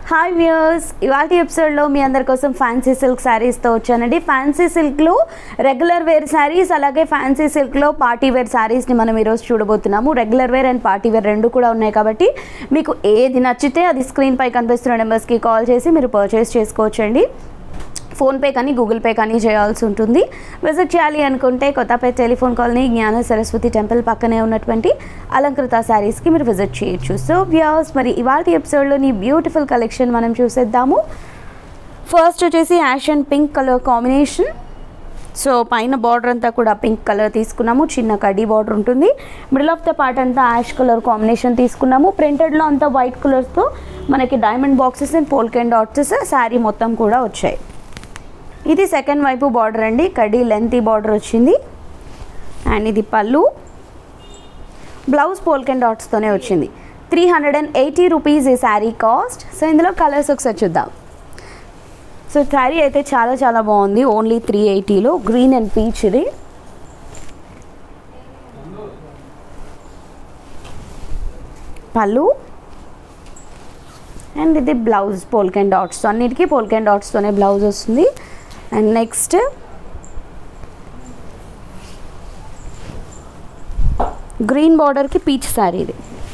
hi viewers ఇవాళ ఎపిసోడ్లో మీ అందరి కోసం ఫ్యాన్సీ సిల్క్ శారీస్తో వచ్చానండి ఫ్యాన్సీ సిల్క్లో రెగ్యులర్ వేర్ శారీస్ అలాగే ఫ్యాన్సీ సిల్క్లో పార్టీ వేర్ శారీస్ని మనం ఈరోజు చూడబోతున్నాము regular wear and party wear రెండు కూడా ఉన్నాయి కాబట్టి మీకు ఏది నచ్చితే అది స్క్రీన్ పై కనిపిస్తున్న నెంబర్స్కి కాల్ చేసి మీరు పర్చేస్ చేసుకోవచ్చండి ఫోన్పే కానీ గూగుల్ పే కానీ చేయాల్సి ఉంటుంది విజిట్ చేయాలి అనుకుంటే కొత్తపేట టెలిఫోన్ కాలనీ జ్ఞాన సరస్వతి టెంపుల్ పక్కనే ఉన్నటువంటి అలంకృత శారీస్కి మీరు విజిట్ చేయొచ్చు సో వ్యూస్ మరి ఇవాళ ఎపిసోడ్లోని బ్యూటిఫుల్ కలెక్షన్ మనం చూసేద్దాము ఫస్ట్ వచ్చేసి ash and pink colour combination so పైన బార్డర్ అంతా కూడా పింక్ కలర్ తీసుకున్నాము చిన్న కడ్డీ బార్డర్ ఉంటుంది మిడిల్ ఆఫ్ ద పార్ట్ అంతా యాష్ కలర్ కాంబినేషన్ తీసుకున్నాము ప్రింటెడ్లో అంతా వైట్ కలర్స్తో మనకి diamond boxes and polka dots sari మొత్తం కూడా వచ్చాయి ఇది సెకండ్ వైపు బార్డర్ అండి కడ్డీ లెంతీ బార్డర్ వచ్చింది అండ్ ఇది పళ్ళు బ్లౌజ్ పోల్కెన్ డాట్స్తోనే వచ్చింది three hundred and eighty rupees ఈ శారీ కాస్ట్ సో ఇందులో కలర్స్ ఒకసారి చూద్దాం సో శారీ అయితే చాలా చాలా బాగుంది ఓన్లీ త్రీ ఎయిటీలో గ్రీన్ అండ్ పీచ్ ఇది పళ్ళు అండ్ ఇది బ్లౌజ్ పోల్కెన్ డాట్స్ అన్నిటికీ పోల్కెన్ డాట్స్తోనే బ్లౌజ్ వస్తుంది అండ్ నెక్స్ట్ గ్రీన్ బార్డర్కి పీచ్ శారీ ఇది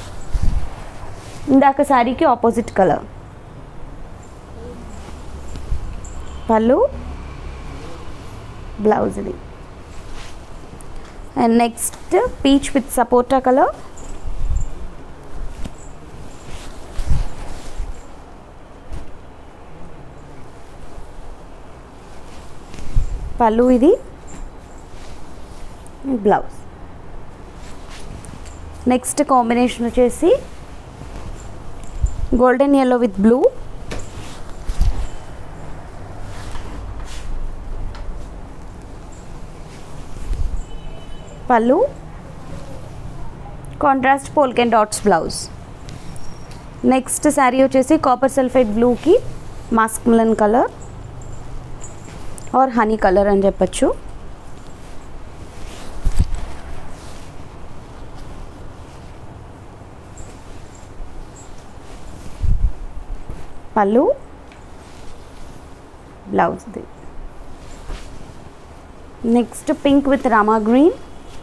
ఇందాక శారీకి ఆపోజిట్ కలర్ పళ్ళు బ్లౌజ్ ఇది అండ్ నెక్స్ట్ పీచ్ విత్ సపోటా కలర్ పళ్ళు ఇది బ్లౌజ్ నెక్స్ట్ కాంబినేషన్ వచ్చేసి golden yellow with blue pallu contrast polka dots blouse next sari వచ్చేసి కాపర్ సల్ఫేట్ బ్లూకి musk melon colour or honey colour అని చెప్పచ్చు పళ్ళు బ్లౌజ్ది next pink with Rama green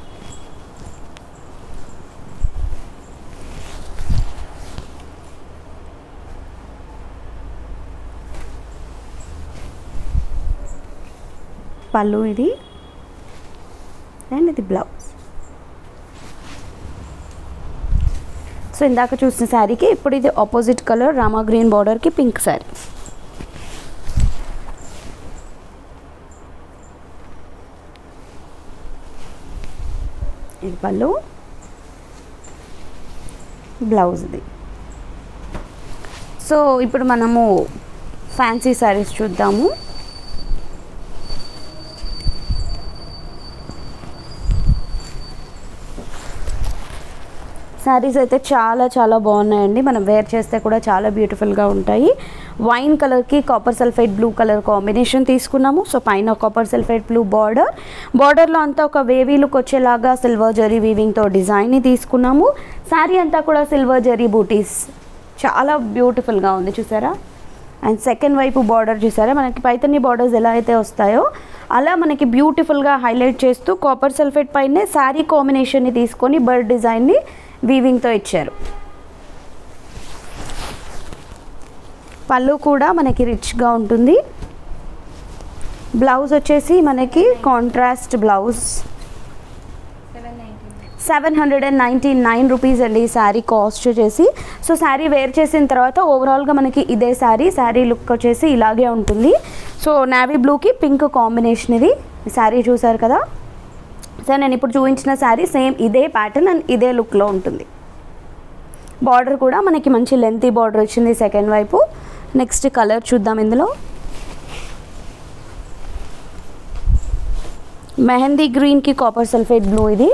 pallu ఇది అండ్ ఇది బ్లౌజ్ సో ఇందాక చూసిన శారీకి ఇప్పుడు ఇది ఆపోజిట్ కలర్ రామా గ్రీన్ బార్డర్కి పింక్ శారీ ఇది పళ్ళు బ్లౌజ్ది సో ఇప్పుడు మనము ఫ్యాన్సీ శారీస్ చూద్దాము శారీస్ అయితే చాలా చాలా బాగున్నాయండి మనం వేర్ చేస్తే కూడా చాలా బ్యూటిఫుల్గా ఉంటాయి వైన్ కలర్కి copper sulphide blue colour combination తీసుకున్నాము సో పైన కాపర్ సల్ఫైడ్ బ్లూ బార్డర్ బార్డర్లో అంతా ఒక వేవీ లుక్ వచ్చేలాగా సిల్వర్ జరీ వీవింగ్తో డిజైన్ని తీసుకున్నాము శారీ అంతా కూడా సిల్వర్ జరీ బూటీస్ చాలా బ్యూటిఫుల్గా ఉంది చూసారా అండ్ సెకండ్ వైపు బార్డర్ చూసారా మనకి పైతని బార్డర్స్ ఎలా అయితే వస్తాయో అలా మనకి బ్యూటిఫుల్గా హైలైట్ చేస్తూ కాపర్ సల్ఫేట్ పైనే శారీ కాంబినేషన్ని తీసుకొని బర్డ్ డిజైన్ని వీవింగ్తో ఇచ్చారు పళ్ళు కూడా మనకి రిచ్గా ఉంటుంది బ్లౌజ్ వచ్చేసి మనకి contrast blouse seven hundred and ninety nine rupees అండి ఈ శారీ కాస్ట్ వచ్చేసి సో శారీ వేర్ చేసిన తర్వాత ఓవరాల్గా మనకి ఇదే శారీ శారీ లుక్ వచ్చేసి ఇలాగే ఉంటుంది సో నావీ బ్లూకి పింక్ కాంబినేషన్ ఇది ఈ శారీ చూసారు కదా సో నేను ఇప్పుడు చూపించిన శారీ సేమ్ ఇదే ప్యాటర్న్ అండ్ ఇదే లుక్లో ఉంటుంది బార్డర్ కూడా మనకి మంచి లెంతీ బార్డర్ వచ్చింది సెకండ్ వైపు నెక్స్ట్ కలర్ చూద్దాం ఇందులో మెహందీ గ్రీన్కి కాపర్ సల్ఫేట్ బ్లూ ఇది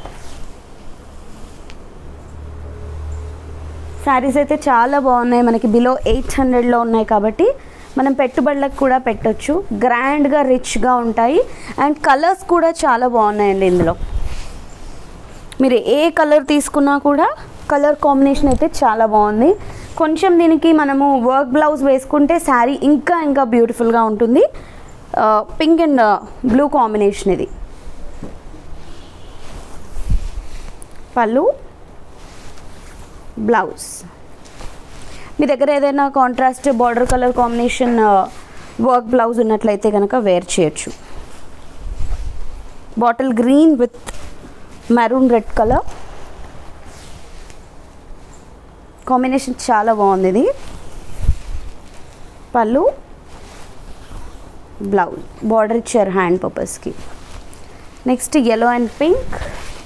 శారీస్ అయితే చాలా బాగున్నాయి మనకి బిలో ఎయిట్ హండ్రెడ్లో ఉన్నాయి కాబట్టి మనం పెట్టుబడులకు కూడా పెట్టొచ్చు గ్రాండ్గా రిచ్గా ఉంటాయి అండ్ కలర్స్ కూడా చాలా బాగున్నాయండి ఇందులో మీరు ఏ కలర్ తీసుకున్నా కూడా కలర్ కాంబినేషన్ అయితే చాలా బాగుంది కొంచెం దీనికి మనము వర్క్ బ్లౌజ్ వేసుకుంటే శారీ ఇంకా ఇంకా బ్యూటిఫుల్గా ఉంటుంది పింక్ అండ్ బ్లూ కాంబినేషన్ ఇది పళ్ళు బ్లౌజ్ మీ దగ్గర ఏదైనా contrast border colour combination work blouse ఉన్నట్లయితే కనుక వేర్ చేయొచ్చు bottle green with maroon red colour combination చాలా బాగుంది ఇది పళ్ళు బ్లౌజ్ బార్డర్ ఇచ్చారు హ్యాండ్ పర్పస్కి next yellow and pink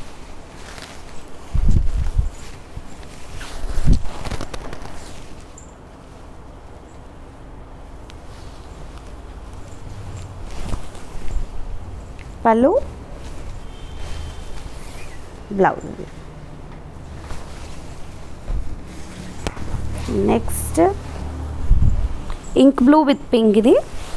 pallu blouse next ink blue with pink ఇది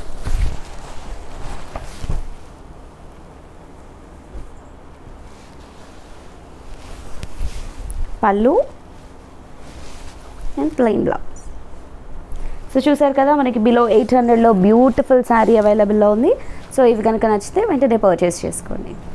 pallu and plain blouse so చూసారు కదా మనకి బిలో ఎయిట్ హండ్రెడ్లో బ్యూటిఫుల్ శారీ అవైలబుల్లో ఉంది సో ఇవి కనుక నచ్చితే వెంటనే పర్చేస్ చేసుకోండి